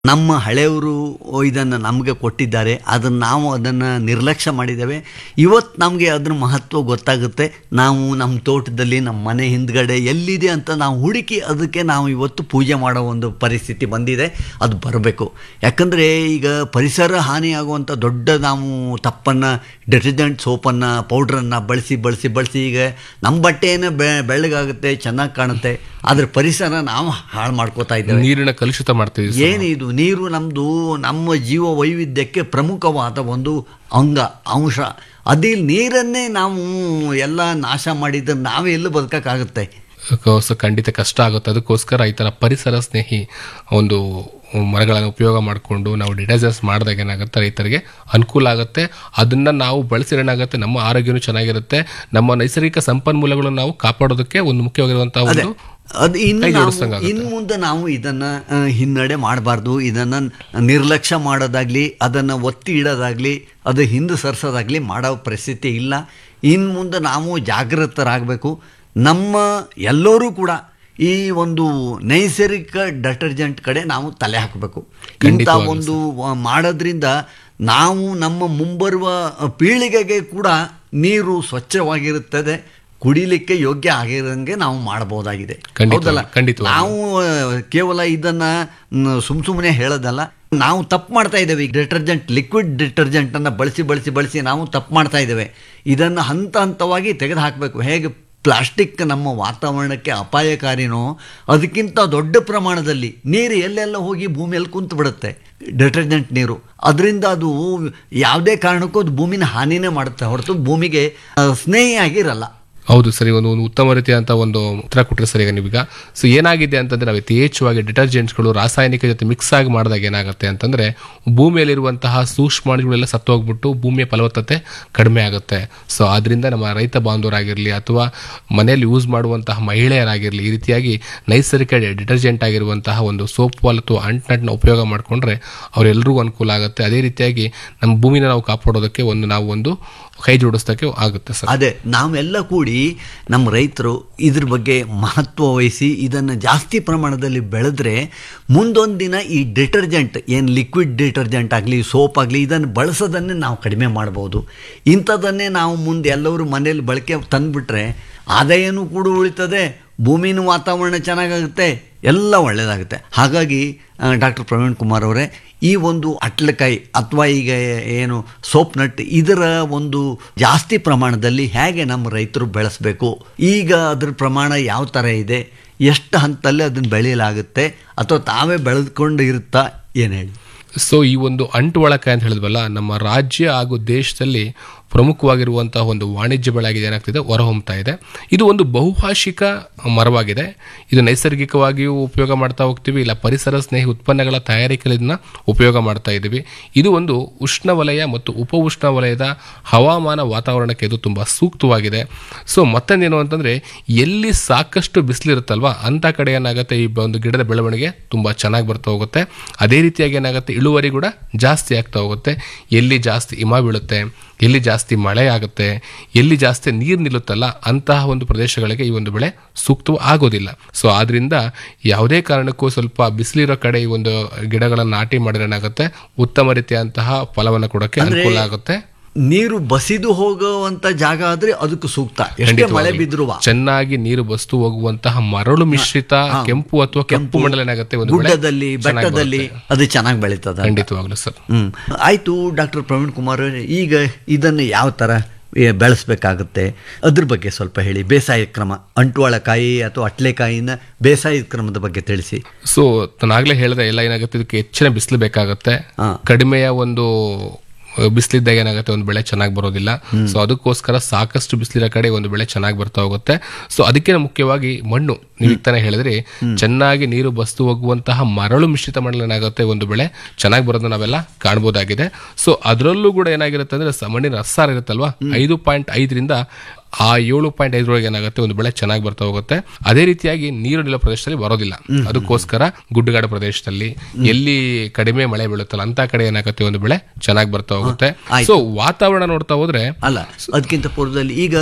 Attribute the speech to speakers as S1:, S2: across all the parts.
S1: ನಮ್ಮ ಹಳೆಯವರು ಇದನ್ನು ನಮಗೆ ಕೊಟ್ಟಿದ್ದಾರೆ ಅದನ್ನು ನಾವು ಅದನ್ನು ನಿರ್ಲಕ್ಷ್ಯ ಮಾಡಿದ್ದೇವೆ ಇವತ್ತು ನಮಗೆ ಅದ್ರ ಮಹತ್ವ ಗೊತ್ತಾಗುತ್ತೆ ನಾವು ನಮ್ಮ ತೋಟದಲ್ಲಿ ನಮ್ಮ ಮನೆ ಹಿಂದ್ಗಡೆ ಎಲ್ಲಿದೆ ಅಂತ ನಾವು ಹುಡುಕಿ ಅದಕ್ಕೆ ನಾವು ಇವತ್ತು ಪೂಜೆ ಮಾಡೋ ಒಂದು ಪರಿಸ್ಥಿತಿ ಬಂದಿದೆ ಅದು ಬರಬೇಕು ಯಾಕಂದರೆ ಈಗ ಪರಿಸರ ಹಾನಿಯಾಗುವಂಥ ದೊಡ್ಡ ನಾವು ತಪ್ಪನ್ನು ಡೆಟರ್ಜೆಂಟ್ ಸೋಪನ್ನು ಪೌಡ್ರನ್ನು ಬಳಸಿ ಬಳಸಿ ಬಳಸಿ ಈಗ ನಮ್ಮ ಬಟ್ಟೆಯನ್ನು ಬೆ ಬೆಳ್ಳಗಾಗುತ್ತೆ ಚೆನ್ನಾಗಿ ಕಾಣುತ್ತೆ ಆದರೆ ಪರಿಸರ ನಾವು ಹಾಳು ಮಾಡ್ಕೋತಾ ಇದ್ದೇವೆ
S2: ನೀರಿನ ಕಲುಷಿತ ಮಾಡ್ತೀವಿ ಸರ್.
S1: ಏನಿದು ನೀರು ನಮ್ಮದು ನಮ್ಮ ಜೀವ ವೈವಿಧ್ಯಕ್ಕೆ ಪ್ರಮುಖವಾದ ಒಂದು ಅಂಗ ಅಂಶ ಅದೇ ನೀರನ್ನೇ ನಾವು ಎಲ್ಲ ನಾಶ ಮಾಡಿದ್ರೆ ನಾವೇ ಎಲ್ಲೂ ಬದುಕಕ್ಕಾಗುತ್ತೆ
S2: ಸೊ ಖಂಡಿತ ಕಷ್ಟ ಆಗುತ್ತೆ ಅದಕ್ಕೋಸ್ಕರ ಈ ಥರ ಪರಿಸರ ಸ್ನೇಹಿ ಒಂದು ಮರಗಳನ್ನು ಉಪಯೋಗ ಮಾಡಿಕೊಂಡು ನಾವು ಡಿಟರ್ಜೆನ್ಸ್ ಮಾಡಿದಾಗ ಏನಾಗುತ್ತೆ ರೈತರಿಗೆ ಅನುಕೂಲ ಆಗುತ್ತೆ ಅದನ್ನ ನಾವು ಬಳಸಿದ್ರೆ ಏನಾಗುತ್ತೆ ನಮ್ಮ ಆರೋಗ್ಯನೂ ಚೆನ್ನಾಗಿರುತ್ತೆ ನಮ್ಮ ನೈಸರ್ಗಿಕ ಸಂಪನ್ಮೂಲಗಳನ್ನು ನಾವು ಕಾಪಾಡೋದಕ್ಕೆ ಒಂದು ಮುಖ್ಯವಾಗಿರುವಂತಹ ಒಂದು
S1: ಅದು ಇನ್ನು
S2: ಕೈ
S1: ನಾವು
S2: ಜೋಡಿಸ್ದಂಗಾಗುತ್ತೆ.
S1: ಇನ್ನು ಮುಂದೆ ನಾವು ಇದನ್ನು ಆ, ಹಿನ್ನಡೆ ಮಾಡಬಾರ್ದು ಇದನ್ನು ನಿರ್ಲಕ್ಷ್ಯ ಮಾಡೋದಾಗಲಿ ಅದನ್ನು ಒತ್ತಿ ಇಡೋದಾಗಲಿ ಅದು ಹಿಂದೆ ಸರಿಸೋದಾಗಲಿ ಮಾಡೋ ಪರಿಸ್ಥಿತಿ ಇಲ್ಲ ಇನ್ನು ಮುಂದೆ ನಾವು ಜಾಗೃತರಾಗಬೇಕು ನಮ್ಮ ಎಲ್ಲರೂ ಕೂಡ ಈ ಒಂದು ನೈಸರ್ಗಿಕ ಡೆಟರ್ಜೆಂಟ್ ಕಡೆ ನಾವು ತಲೆ ಹಾಕಬೇಕು ಇಂಥ
S2: ಖಂಡಿತವಾಗ್ಲೂ
S1: ಒಂದು ವ- ಮಾಡೋದ್ರಿಂದ ನಾವು ನಮ್ಮ ಮುಂಬರುವ ಪೀಳಿಗೆಗೆ ಕೂಡ ನೀರು ಸ್ವಚ್ಛವಾಗಿರುತ್ತದೆ ಕುಡಿಲಿಕ್ಕೆ ಯೋಗ್ಯ ಆಗಿರಂಗೆ ನಾವು ಮಾಡಬಹುದಾಗಿದೆ
S2: ಖಂಡಿತವಾಗಿ,
S1: ಹೌದಲ್ಲ
S2: ಖಂಡಿತವಾಗಿ.
S1: ನಾವು ಆ, ಕೇವಲ ಇದನ್ನ ಮ್, ಸುಮ್ ಸುಮ್ಮನೆ ಹೇಳೋದಲ್ಲ ನಾವು ತಪ್ಪು ಮಾಡ್ತಾ ಇದ್ದೇವೆ ಈಗ ಡಿಟರ್ಜೆಂಟ್ ಲಿಕ್ವಿಡ್ ಡಿಟರ್ಜೆಂಟನ್ನು ಬಳಸಿ ಬಳಸಿ ಬಳಸಿ ನಾವು ತಪ್ಪು ಮಾಡ್ತಾ ಇದ್ದೇವೆ ಇದನ್ನು ಹಂತ ಹಂತವಾಗಿ ತೆಗೆದು ಹಾಕಬೇಕು ಹೇಗೆ ಪ್ಲಾಸ್ಟಿಕ್ ನಮ್ಮ ವಾತಾವರಣಕ್ಕೆ ಅಪಾಯಕಾರಿನೋ ಅದಕ್ಕಿಂತ ದೊಡ್ಡ ಪ್ರಮಾಣದಲ್ಲಿ ನೀರು ಎಲ್ಲೆಲ್ಲ ಹೋಗಿ ಭೂಮಿಯಲ್ಲಿ ಕುಂತು ಬಿಡುತ್ತೆ ಡಿಟರ್ಜೆಂಟ್ ನೀರು ಅದರಿಂದ ಅದು ಯಾವುದೇ ಕಾರಣಕ್ಕೂ ಅದು ಭೂಮಿನ ಹಾನಿನೇ ಮಾಡುತ್ತೆ ಹೊರತು ಭೂಮಿಗೆ ಆ, ಸ್ನೇಹಿಯಾಗಿರಲ್ಲ
S2: ಹೌದು ಸರಿ ಒಂದು ಒಂದು ಉತ್ತಮ ರೀತಿಯಾದಂಥ ಒಂದು ಉತ್ತರ ಕೊಟ್ಟರೆ ಸರಿ ಈಗ ನೀವೀಗ ಸೊ ಏನಾಗಿದೆ ಅಂತಂದ್ರೆ ನಾವು ಯಥೇಚ್ಛವಾಗಿ ಡಿಟರ್ಜೆಂಟ್ಸ್ಗಳು ರಾಸಾಯನಿಕ ಜೊತೆ ಮಿಕ್ಸ್ ಆಗಿ ಮಾಡಿದಾಗ ಏನಾಗುತ್ತೆ ಅಂತಂದ್ರೆ ಭೂಮಿಯಲ್ಲಿರುವಂತಹ ಸೂಕ್ಷ್ಮಾಣುಗಳೆಲ್ಲ ಸತ್ತೋಗ್ಬಿಟ್ಟು ಭೂಮಿಯ ಫಲವತ್ತತೆ ಕಡಿಮೆ ಆಗುತ್ತೆ ಸೊ ಆದ್ರಿಂದ ನಮ್ಮ ರೈತ ಬಾಂಧವರಾಗಿರಲಿ ಅಥವಾ ಮನೆಯಲ್ಲಿ ಯೂಸ್ ಮಾಡುವಂತಹ ಮಹಿಳೆಯರಾಗಿರಲಿ ಈ ರೀತಿಯಾಗಿ ನೈಸರ್ಗಿಕ ಡಿಟರ್ಜೆಂಟ್ ಆಗಿರುವಂತಹ ಒಂದು ಸೋಪ್ ವಾಲ್ ಅಥವಾ ಅಂಟ್ನಟ್ನ ಉಪಯೋಗ ಮಾಡಿಕೊಂಡ್ರೆ ಅವರೆಲ್ಲರಿಗೂ ಅನುಕೂಲ ಆಗುತ್ತೆ ಅದೇ ರೀತಿಯಾಗಿ ನಮ್ಮ ಭೂಮಿನ ನಾವು ಕಾಪಾಡೋದಕ್ಕೆ ಒಂದು ನಾವು ಒಂದು ಕೈ ಜೋಡಿಸೋದಕ್ಕೆ ಆಗುತ್ತೆ ಸರ್
S1: ಅದೇ ನಾವೆಲ್ಲ ಕೂಡಿ ನಮ್ಮ ರೈತರು ಇದ್ರ ಬಗ್ಗೆ ಮಹತ್ವ ವಹಿಸಿ ಇದನ್ನು ಜಾಸ್ತಿ ಪ್ರಮಾಣದಲ್ಲಿ ಬೆಳೆದ್ರೆ ಮುಂದೊಂದು ದಿನ ಈ ಡಿಟರ್ಜೆಂಟ್ ಏನು ಲಿಕ್ವಿಡ್ ಡಿಟರ್ಜೆಂಟ್ ಆಗಲಿ ಸೋಪ್ ಆಗಲಿ ಇದನ್ನು ಬಳಸೋದನ್ನೇ ನಾವು ಕಡಿಮೆ ಮಾಡ್ಬೋದು ಇಂಥದ್ದನ್ನೇ ನಾವು ಮುಂದೆ ಎಲ್ಲರೂ ಮನೇಲಿ ಬಳಕೆ ತಂದುಬಿಟ್ರೆ ಆದಾಯನೂ ಕೂಡ ಉಳಿತದೆ ಭೂಮಿನ ವಾತಾವರಣ ಚೆನ್ನಾಗಾಗುತ್ತೆ ಎಲ್ಲ ಒಳ್ಳೆಯದಾಗುತ್ತೆ ಹಾಗಾಗಿ ಡಾಕ್ಟರ್ ಪ್ರವೀಣ್ ಕುಮಾರ್ ಅವರೇ ಈ ಒಂದು ಅಟ್ಲಕಾಯಿ ಅಥವಾ ಈಗ ಏನು ಸೋಪ್ ನಟ್ ಇದರ ಒಂದು ಜಾಸ್ತಿ ಪ್ರಮಾಣದಲ್ಲಿ ಹೇಗೆ ನಮ್ಮ ರೈತರು ಬೆಳೆಸಬೇಕು ಈಗ ಅದ್ರ ಪ್ರಮಾಣ ಯಾವ ಥರ ಇದೆ ಎಷ್ಟು ಹಂತದಲ್ಲಿ ಅದನ್ನು ಬೆಳೆಯಲಾಗುತ್ತೆ ಅಥವಾ ತಾವೇ ಬೆಳೆದುಕೊಂಡು ಇರುತ್ತಾ ಏನು ಹೇಳಿ
S2: ಸೊ ಈ ಒಂದು ಅಂಟು ಒಳಕಾಯಿ ಅಂತ ಹೇಳಿದ್ವಲ್ಲ ನಮ್ಮ ರಾಜ್ಯ ಹಾಗೂ ದೇಶದಲ್ಲಿ ಪ್ರಮುಖವಾಗಿರುವಂತಹ ಒಂದು ವಾಣಿಜ್ಯ ಬೆಳೆ ಆಗಿದೆ ಏನಾಗ್ತಿದೆ ಹೊರಹೊಮ್ತಾ ಇದೆ ಇದು ಒಂದು ಬಹುಭಾಷಿಕ ಮರವಾಗಿದೆ ಇದು ನೈಸರ್ಗಿಕವಾಗಿಯೂ ಉಪಯೋಗ ಮಾಡ್ತಾ ಹೋಗ್ತೀವಿ ಇಲ್ಲ ಪರಿಸರ ಸ್ನೇಹಿ ಉತ್ಪನ್ನಗಳ ತಯಾರಿಕೆಯಲ್ಲಿ ಇದನ್ನ ಉಪಯೋಗ ಮಾಡ್ತಾ ಇದ್ದೀವಿ ಇದು ಒಂದು ಉಷ್ಣವಲಯ ಮತ್ತು ಉಪ ಉಷ್ಣವಲಯದ ಹವಾಮಾನ ವಾತಾವರಣಕ್ಕೆ ಇದು ತುಂಬ ಸೂಕ್ತವಾಗಿದೆ ಸೊ ಮತ್ತೊಂದೇನು ಅಂತಂದ್ರೆ ಎಲ್ಲಿ ಸಾಕಷ್ಟು ಬಿಸಿಲಿರುತ್ತಲ್ವಾ ಅಂತ ಕಡೆ ಏನಾಗುತ್ತೆ ಈ ಒಂದು ಗಿಡದ ಬೆಳವಣಿಗೆ ತುಂಬ ಚೆನ್ನಾಗಿ ಬರ್ತಾ ಹೋಗುತ್ತೆ ಅದೇ ರೀತಿಯಾಗಿ ಏನಾಗುತ್ತೆ ಇಳುವರಿ ಕೂಡ ಜಾಸ್ತಿ ಆಗ್ತಾ ಹೋಗುತ್ತೆ ಎಲ್ಲಿ ಜಾಸ್ತಿ ಹಿಮ ಬೀಳುತ್ತೆ ಎಲ್ಲಿ ಜಾಸ್ತಿ ಮಳೆ ಆಗುತ್ತೆ ಎಲ್ಲಿ ಜಾಸ್ತಿ ನೀರು ನಿಲ್ಲುತ್ತಲ್ಲ ಅಂತಹ ಒಂದು ಪ್ರದೇಶಗಳಿಗೆ ಈ ಒಂದು ಬೆಳೆ ಸೂಕ್ತ ಆಗೋದಿಲ್ಲ ಸೊ ಆದ್ರಿಂದ ಯಾವುದೇ ಕಾರಣಕ್ಕೂ ಸ್ವಲ್ಪ ಬಿಸಿಲಿರೋ ಕಡೆ ಈ ಒಂದು ಗಿಡಗಳನ್ನು ನಾಟಿ ಮಾಡಿದ್ರೆ ಏನಾಗುತ್ತೆ ಉತ್ತಮ ರೀತಿಯಂತಹ ಫಲವನ್ನು ಕೊಡೋಕೆ ಅನುಕೂಲ ಆಗುತ್ತೆ
S1: ನೀರು ಬಸಿದು ಹೋಗುವಂಥ ಜಾಗ ಆದರೆ ಅದಕ್ಕೆ ಸೂಕ್ತ ಎಷ್ಟೇ
S2: ಖಂಡಿತವಾಗ್ಲೂ.
S1: ಮಳೆ ಬಿದ್ದರೂ
S2: ಚೆನ್ನಾಗಿ ನೀರು ಬಸ್ತು ಹೋಗುವಂತಹ ಮರಳು ಮಿಶ್ರಿತ ಕೆಂಪು ಅಥವಾ ಕೆಂಪು ಮಂಡಲ ಏನಾಗುತ್ತೆ ಒಂದು ಬೆಳೆ
S1: ಗುಡ್ಡದಲ್ಲಿ
S2: ಚೆನ್ನಾಗಿ
S1: ಬೆಟ್ಟದಲ್ಲಿ
S2: ಬರುತ್ತೆ.
S1: ಅದು ಚೆನ್ನಾಗಿ ಬೆಳೀತದೆ
S2: ಖಂಡಿತವಾಗ್ಲೂ ಸರ್
S1: ಹ್ಮ್ ಆಯಿತು ಡಾಕ್ಟರ್ ಪ್ರವೀಣ್ ಕುಮಾರ್ ಅವರೇ, ಈಗ ಇದನ್ನು ಯಾವ ಥರ ಏ, ಬೆಳೆಸ್ಬೇಕಾಗುತ್ತೆ ಅದ್ರ ಬಗ್ಗೆ ಸ್ವಲ್ಪ ಹೇಳಿ ಬೇಸಾಯ ಕ್ರಮ ಅಂಟುವಾಳಕಾಯಿ ಅಥವಾ ಅಟ್ಲೆಕಾಯಿನ ಬೇಸಾಯದ ಕ್ರಮದ ಬಗ್ಗೆ ತಿಳಿಸಿ
S2: ಸೊ ನಾನಾಗ್ಲೇ ಹೇಳಿದೆ ಎಲ್ಲ ಏನಾಗುತ್ತೆ ಇದಕ್ಕೆ ಹೆಚ್ಚಿನ ಬಿಸಿಲು ಬೇಕಾಗುತ್ತೆ
S1: ಹಾ.
S2: ಕಡಿಮೆಯ ಒಂದು ಬಿಸಿಲಿದ್ದಾಗ ಏನಾಗುತ್ತೆ ಒಂದು ಬೆಳೆ ಚೆನ್ನಾಗಿ ಬರೋದಿಲ್ಲ ಸೊ ಅದಕ್ಕೋಸ್ಕರ ಸಾಕಷ್ಟು ಬಿಸಿಲಿರೋ ಕಡೆ ಒಂದು ಬೆಳೆ ಚೆನ್ನಾಗಿ ಬರ್ತಾ ಹೋಗುತ್ತೆ ಸೊ ಅದಕ್ಕೆ ಮುಖ್ಯವಾಗಿ ಮಣ್ಣು ನೀವು ಈಗ ತಾನೇ ಹೇಳಿದ್ರಿ ಚೆನ್ನಾಗಿ ನೀರು ಬಸ್ತು ಹೋಗುವಂತಹ ಮರಳು ಮಿಶ್ರಿತ ಮಣ್ಣಲ್ಲಿ ಏನಾಗುತ್ತೆ ಒಂದು ಬೆಳೆ ಚೆನ್ನಾಗಿ ಬರೋದನ್ನ ನಾವೆಲ್ಲ ಕಾಣ್ಬೋದಾಗಿದೆ ಸೊ ಅದರಲ್ಲೂ ಕೂಡ ಏನಾಗಿರುತ್ತೆ ಅಂದ್ರೆ ಸ- ಮಣ್ಣಿನ ರಸಾರ ಇರುತ್ತಲ್ವಾ ಐದು ಪಾಯಿಂಟ್ ಐದರಿಂದ ಆ ಏಳು ಪಾಯಿಂಟ್ ಐದರೊಳಗೆ ಏನಾಗುತ್ತೆ ಒಂದು ಬೆಳೆ ಚೆನ್ನಾಗಿ ಬರ್ತಾ ಹೋಗುತ್ತೆ ಅದೇ ರೀತಿಯಾಗಿ ನೀರು ನಿಲ್ಲೋ ಪ್ರದೇಶದಲ್ಲಿ ಬರೋದಿಲ್ಲ ಅದಕ್ಕೋಸ್ಕರ ಗುಡ್ಡಗಾಡು ಪ್ರದೇಶದಲ್ಲಿ ಎಲ್ಲಿ ಕಡಿಮೆ ಮಳೆ ಬೀಳುತ್ತಲ್ಲ ಅಂತ ಕಡೆ ಏನಾಗುತ್ತೆ ಒಂದು ಬೆಳೆ ಚೆನ್ನಾಗಿ ಬರ್ತಾ ಹೋಗುತ್ತೆ ಸೊ ವಾತಾವರಣ ನೋಡ್ತಾ ಹೋದ್ರೆ
S1: ಅಲ್ಲ ಅದಕ್ಕಿಂತ ಪೂರ್ವದಲ್ಲಿ ಈಗ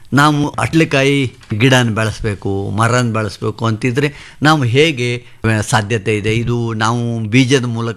S1: ನಾವು ಅಟ್ಲೆಕಾಯಿ ಗಿಡನ ಬೆಳೆಸ್ಬೇಕು ಮರನ ಬೆಳೆಸ್ಬೇಕು ಅಂತಿದ್ರೆ ನಾವು ಹೇಗೆ ಆ, ಸಾಧ್ಯತೆ ಇದೆ ಇದು ನಾವು ಬೀಜದ ಮೂಲಕ